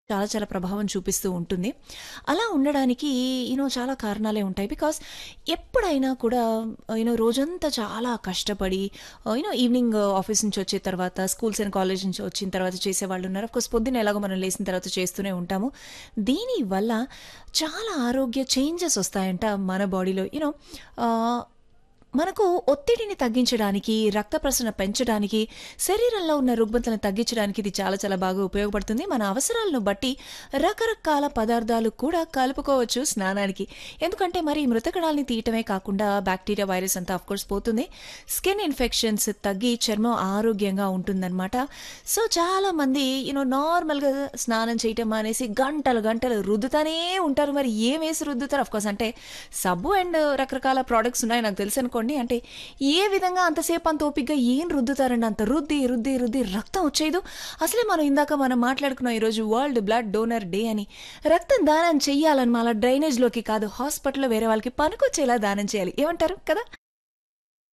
చాలా చాలా ప్రభావం చూపిస్తూ ఉంటుంది. అలా ఉండడానికి యూనో చాలా కారణాలే ఉంటాయి. బికాజ్ ఎప్పుడైనా కూడా యూనో రోజంతా చాలా కష్టపడి ఆహ్, యూనో ఈవినింగ్ ఆఫీస్ నుంచి వచ్చిన తర్వాత స్కూల్స్ అండ్ కాలేజ్ నుంచి వచ్చిన తర్వాత చేసేవాళ్ళున్నారు. ఆఫ్‌కోర్స్ పొద్దున్న ఎలాగో మనం లేసిన తర్వాత చేస్తూనే ఉంటాము. దీనివల్ల చాలా ఆరోగ్య చేంజెస్ వస్తాయంట మన బాడీలో. యూనో ఆహ్, మనకు ఒత్తిడిని తగ్గించడానికి, రక్త ప్రసరణ పెంచడానికి, శరీరంలో ఉన్న రుగ్మతలను తగ్గించడానికి ఇది చాలా చాలా బాగా ఉపయోగపడుతుంది. మన అవసరాలను బట్టి రకరకాల పదార్థాలు కూడా కలుపుకోవచ్చు స్నానానికి. ఎందుకంటే మరి మృతకణాల్ని తీయటమే కాకుండా బాక్టీరియా, వైరస్ అంతా ఆఫ్‌కోర్స్ పోతుంది. స్కిన్ ఇన్ఫెక్షన్స్ తగ్గి చర్మం ఆరోగ్యంగా ఉంటుందనమాట. సో చాలామంది యూనో నార్మల్‌గా స్నానం చేయటం మానేసి గంటలు గంటలు రుద్దుతానే ఉంటారు. మరి ఏమేసి రుద్దుతారు? ఆఫ్‌కోర్స్ అంటే సబ్బు అండ్ రకరకాల ప్రొడక్ట్స్ ఉన్నాయి నాకు తెలుసనుకోండి. అంటే ఏ విధంగా అంతసేపు అంత ఓపికగా ఏం రుద్దుతారండి? అంత రుద్ది, రుద్ది, రుద్ది రక్తం వచ్చేయదు. అసలే మనం ఇందాక మనం మాట్లాడుకున్నాం ఈరోజు వరల్డ్ బ్లడ్ డోనర్ డే అని. రక్తం దానం చెయ్యాలనమా అలా డ్రైనేజ్‌లోకి కాదు హాస్పిటల్‌లో వేరే వాళ్ళకి పనికొచ్చేలా దానం చేయాలి. ఏమంటారు? కదా!